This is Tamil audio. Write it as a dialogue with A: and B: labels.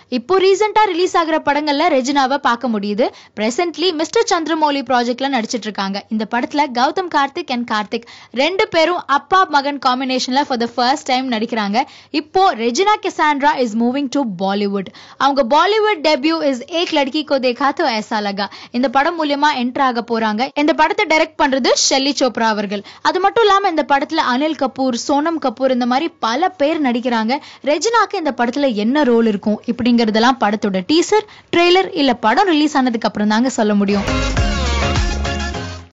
A: இப்போ ரீசெண்டா ரிலீஸ் ஆகிற படங்கள்ல ரெஜினாவை பார்க்க முடியுது பிரசன்ட்லி மிஸ்டர் சந்திரமௌலி ப்ராஜெக்ட்ல நடிச்சிட்டு இருக்காங்க இந்த படத்துல கௌதம் கார்த்திக் அண்ட் கார்த்திக் ரெண்டு பேரும் அப்பா மகன் காம்பினேஷன்ல ஃபார் த ஃபர்ஸ்ட் டைம் நடிக்கிறாங்க இப்போ Regina Cassandra is moving to Bollywood அவங்க பாலிவுட் டெபியூ இஸ் ஏக் லட்கி கோ தேகா தோ ஐசா லகா இந்த படம் மூலியமா என்டர் ஆக போறாங்க இந்த படத்தை டைரக்ட் பண்றது ஷெல்லி சோப்ரா அவர்கள் அது மட்டும் இல்லாம இந்த படத்துல அனில் கபூர் சோனம் கபூர் இந்த மாதிரி பல பேர் நடிக்கிறாங்க ரெஜினாக்கு இந்த படத்துல என்ன ரோல் இருக்கும் இப்படிங்கறதெல்லாம் படத்தோட டீசர் ட்ரெய்லர் இல்ல படம் ரிலீஸ் ஆனதுக்கு அப்புறம் தாங்க சொல்ல முடியும்